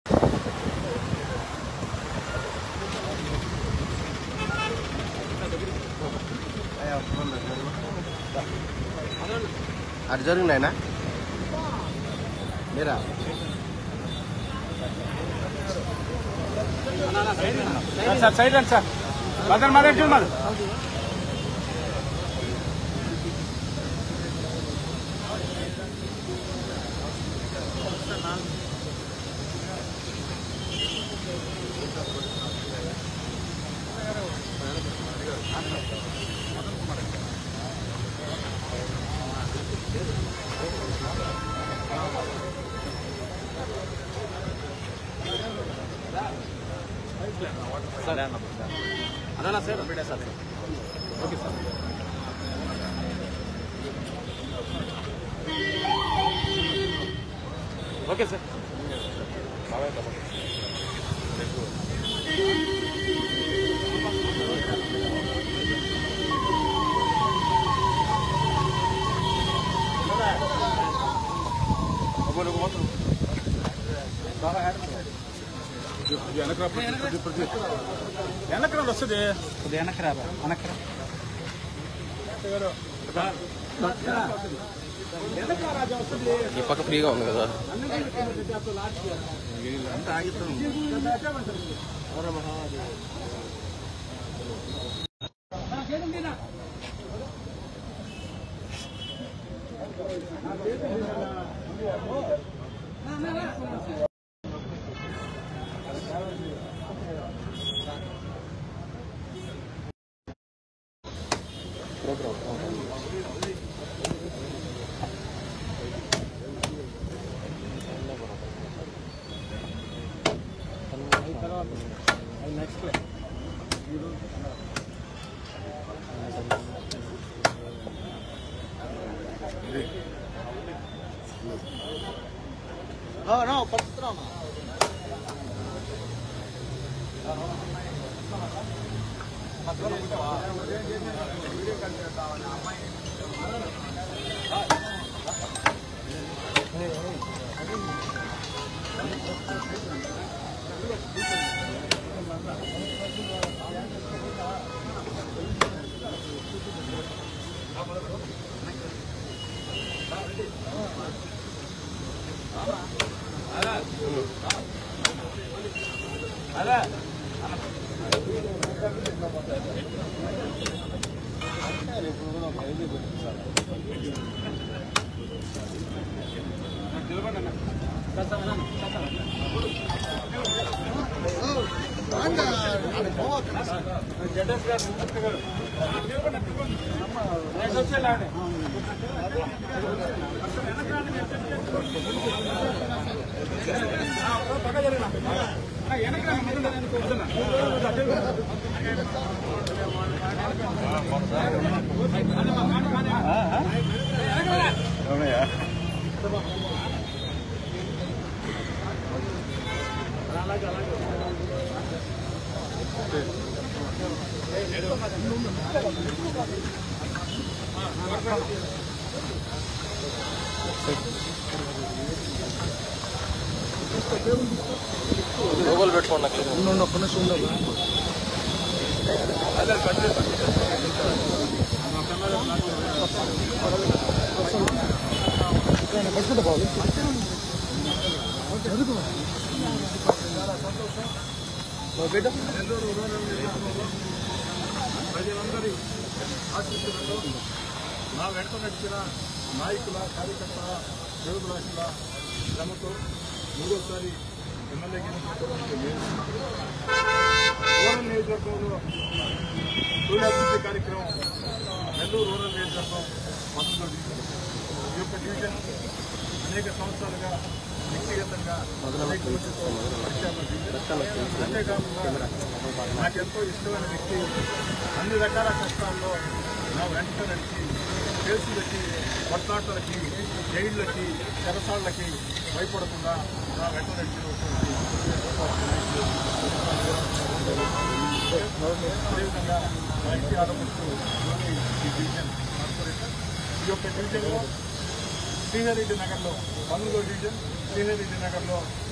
అటు జరిగినాయనా మీరా సార్ సైడ్ రండి సార్ మదన్ మదన్ చూడు మరి అన్నా సార్ బిడ్డ sir okay sir okay sir వెనక్కి రండి వస్తుంది కొద్దిగా వెనక్కి రా వెనక్కి రా ఈ పక్క ఫ్రీగా ఉంది కదా లోపల పెట్టుకోండి నాకు ప్రజలందరి ఆశీస్సులతో నా వెంట నడిచిన నాయకుల కార్యకర్తల యోగులాశుల శ్రమతో మూడోసారి ఎమ్మెల్యే గెలిచినటువంటి నేను రూరల్ నియోజకవర్గంలో తొలి అభివృద్ధి కార్యక్రమం నెల్లూరు రూరల్ నియోజకవర్గం మొదలు ఈ యొక్క డివిజన్ అనేక సంవత్సరాలుగా వ్యక్తిగతంగా నాయకులతో పరిచయాలు డివిజన్. అంతేకాకుండా నాకెంతో ఇష్టమైన వ్యక్తి అన్ని రకాల కష్టాల్లో నా వెంట నడిచి కేసులకి కొట్లాట్లకి జైళ్ళకి చెరసాళ్ళకి భయపడకుండా నా వెంట నడిచినటువంటి అదేవిధంగా మా ఇంటి ఆడపడుతూ ఈ డివిజన్ కార్పొరేటర్ ఈ యొక్క డివిజన్లో శ్రీహరెడ్డి నగర్లో పనుగో డివిజన్ శ్రీహరెడ్డి నగర్లో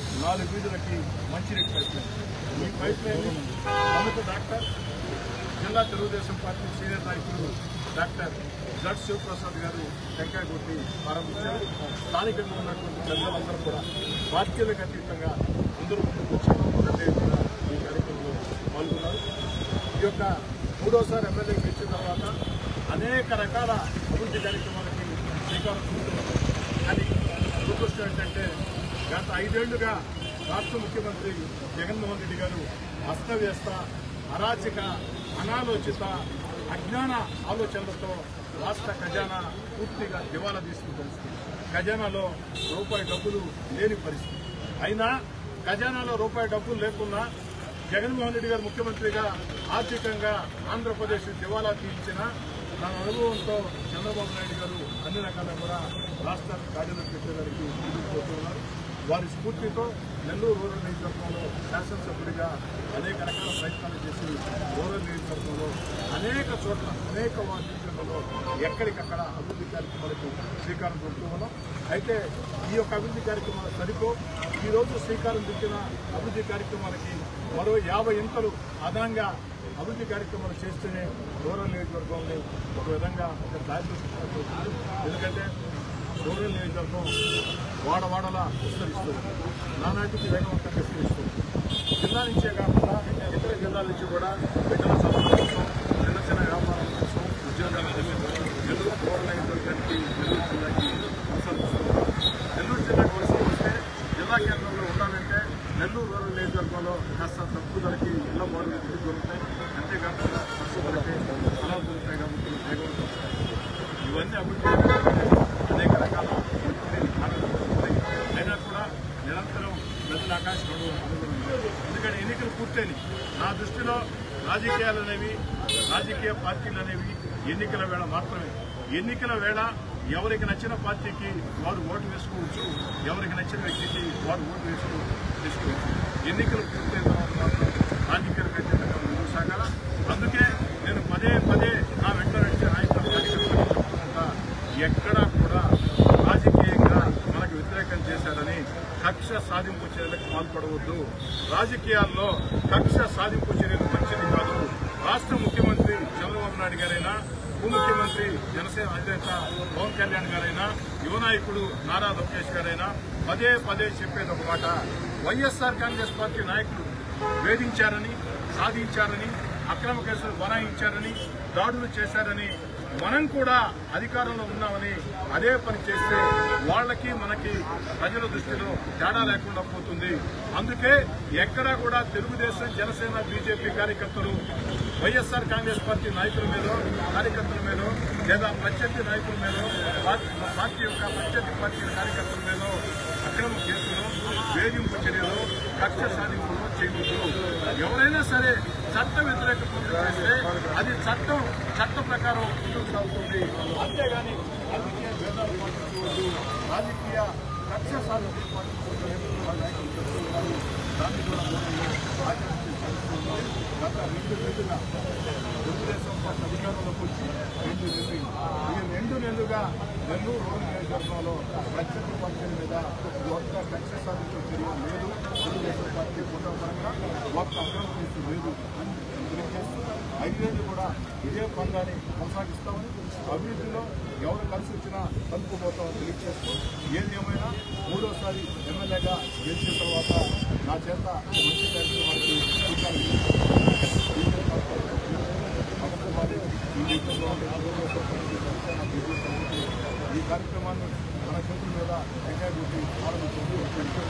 నాలుగు వీధులకి మంచినీటి పైప్ లైన్ ఈ పైప్ లైన్ ప్రముఖ డాక్టర్ జిల్లా తెలుగుదేశం పార్టీ సీనియర్ నాయకులు డాక్టర్ జడ్ శివప్రసాద్ గారు టెంకాయ కొట్టి ప్రారంభించారు స్థానికంగా ఉన్నటువంటి ప్రజలందరూ కూడా పార్టీలకు అతీతంగా ముందరు ముందుకు వచ్చి ఒకటే ఎత్తున ఈ కార్యక్రమంలో పాల్గొన్నారు ఈ యొక్క మూడోసారి ఎమ్మెల్యే గెలిచిన తర్వాత అనేక రకాల అభివృద్ధి కార్యక్రమాలకి శ్రీకారం చుడుతున్నారు కానీ దురదృష్టం ఏంటంటే గత ఐదేళ్లుగా రాష్ట్ర ముఖ్యమంత్రి జగన్మోహన్ రెడ్డి గారు అస్తవ్యస్త అరాచక అనాలోచిత అజ్ఞాన ఆలోచనలతో రాష్ట్ర ఖజానా పూర్తిగా దివాలా తీసుకున్న పరిస్థితి ఖజానాలో రూపాయి డబ్బులు లేని పరిస్థితి అయినా ఖజానాలో రూపాయి డబ్బులు లేకున్నా జగన్మోహన్ రెడ్డి గారు ముఖ్యమంత్రిగా ఆర్థికంగా ఆంధ్రప్రదేశ్ దివాలా తీర్చిన తన అనుభవంతో చంద్రబాబు నాయుడు గారు అన్ని రకాల కూడా రాష్ట్రాన్ని కార్యదర్శి పెట్టేదానికి ముందుకు పోతున్నారు వారి స్ఫూర్తితో నెల్లూరు రూరల్ నియోజకవర్గంలో శాసనసభ్యుడిగా అనేక రకాల ప్రయత్నాలు చేసి రూరల్ నియోజకవర్గంలో అనేక చోట్ల అనేక వార్డులలో ఎక్కడికక్కడ అభివృద్ధి కార్యక్రమాలకు శ్రీకారం చుడుతూ ఉన్నాం అయితే ఈ యొక్క అభివృద్ధి కార్యక్రమాలు సరిపో ఈ రోజు శ్రీకారం చుట్టిన అభివృద్ధి కార్యక్రమాలకి మరో యాభై ఇంతలు అదనంగా అభివృద్ధి కార్యక్రమాలు చేస్తేనే రూరల్ నియోజకవర్గంలో ఒక విధంగా ఒక దారి చూసుకుంటుంది ఎందుకంటే రూరల్ నియోజకవర్గం వాడవాడలా విస్తరిస్తుంది నానాటికి వేగవంతంగా విస్తరిస్తుంది జిల్లా నుంచే కాకుండా ఇతర జిల్లాల నుంచి కూడా ప్రజల సంబంధం కోసం చిన్న చిన్న వ్యాపారం కోసం ఉద్యోగాల కోసం నెల్లూరు రూరల్ నియోజకవర్గానికి నెల్లూరు జిల్లాకి అనుసరిస్తున్నారు నెల్లూరు జిల్లాకు వలస వస్తే జిల్లా కేంద్రంలో ఉండాలంటే నెల్లూరు రూరల్ నియోజకవర్గంలో కాస్త తక్కువ ధరకి ఇళ్ల బాడులు తిరిగి దొరుకుతాయి అంతేకాకుండా తక్కువ ధరకే స్థలాలు దొరుకుతాయి కాబట్టి వేగవంతం ఇవన్నీ అభివృద్ధి అనేక రకాల అభివృద్ధిని ఆనందిస్తున్నాయి అయినా కూడా నిరంతరం ప్రజల ఆకాశం ఎందుకంటే ఎన్నికలు పూర్తయినాయి నా దృష్టిలో రాజకీయాలు అనేవి రాజకీయ పార్టీలు అనేవి ఎన్నికల వేళ మాత్రమే ఎన్నికల వేళ ఎవరికి నచ్చిన పార్టీకి వారు ఓటు వేసుకోవచ్చు ఎవరికి నచ్చిన వ్యక్తికి వారు ఓటు వేసుకో వేసుకోవచ్చు ఎన్నికలు పూర్తయిన తర్వాత మాత్రం రాజకీయాలకు అత్యంతంగా ముందుకు సాగాల అందుకే నేను పదే పదే నా వెంట నడిచే నాయకుల కార్యకర్తలకు చెప్తున్నా ఎక్కడా కూడా రాజకీయంగా మనకు వ్యతిరేకం చేశారని కక్ష సాధింపు చర్యలకు పాల్పడవద్దు రాజకీయాల్లో కక్ష సాధింపు చర్యలు మంచిది కాదు రాష్ట్ర ముఖ్యమంత్రి చంద్రబాబు నాయుడు గారైనా ఉప ముఖ్యమంత్రి జనసేన అధినేత పవన్ కళ్యాణ్ గారైనా యువ నాయకుడు నారా లోకేష్ గారైనా పదే పదే చెప్పేది ఒక మాట వైఎస్ఆర్ కాంగ్రెస్ పార్టీ నాయకులు వేధించారని సాధించారని అక్రమ కేసులు బనాయించారని దాడులు చేశారని మనం కూడా అధికారంలో ఉన్నామని అదే పని చేస్తే వాళ్ళకి మనకి ప్రజల దృష్టిలో తేడా లేకుండా పోతుంది అందుకే ఎక్కడా కూడా తెలుగుదేశం జనసేన బీజేపీ కార్యకర్తలు వైఎస్ఆర్ కాంగ్రెస్ పార్టీ నాయకుల మీద కార్యకర్తల మీద లేదా ప్రత్యర్థి నాయకుల మీద పార్టీ పార్టీ యొక్క ప్రత్యర్థి పార్టీ కార్యకర్తల మీద అక్రమ కేసులు వేధింపు చర్యలు కక్ష సాధింపులు చేయకూడదు ఎవరైనా సరే చట్ట వ్యతిరేక పనులు చేస్తే అది చట్టం చట్ట ప్రకారం ముందుకు సాగుతుంది అంతేగాని రాజకీయ భేదాలు పాటించవద్దు రాజకీయ కక్ష సాధింపులు పాటించవద్దు నాయకులు చెప్తున్నారు దాన్ని కూడా మనం ఆచరించి చేస్తున్నాం. గత రెండు నెలలుగా తెలుగుదేశం పార్టీ అధికారంలోకి వచ్చి రెండు నెలలు ఈ రెండు నెలలుగా నెల్లూరు రోడ్డు నియోజకవర్గంలో ప్రత్యేక పార్టీల మీద ఒక్క కక్ష సాధించే చర్య లేదు తెలుగుదేశం పార్టీ కుటుంబంగా ఒక్క అక్రమ కేసు లేదు అని తెలియజేస్తూ ఐదేళ్లు కూడా ఇదే పందాన్ని కొనసాగిస్తామని అభివృద్ధిలో ఎవరు కలిసి వచ్చినా కలుపుకుపోతామని తెలియజేస్తూ ఏది ఏమైనా మూడోసారి ఎమ్మెల్యేగా గెలిచిన తర్వాత నా చేత మంచి కార్యక్రమానికి శ్రీకారం ఈ కార్యక్రమాన్ని మన చేతుల మీద ఎంజాయ్ చేసి ఆరంభించింది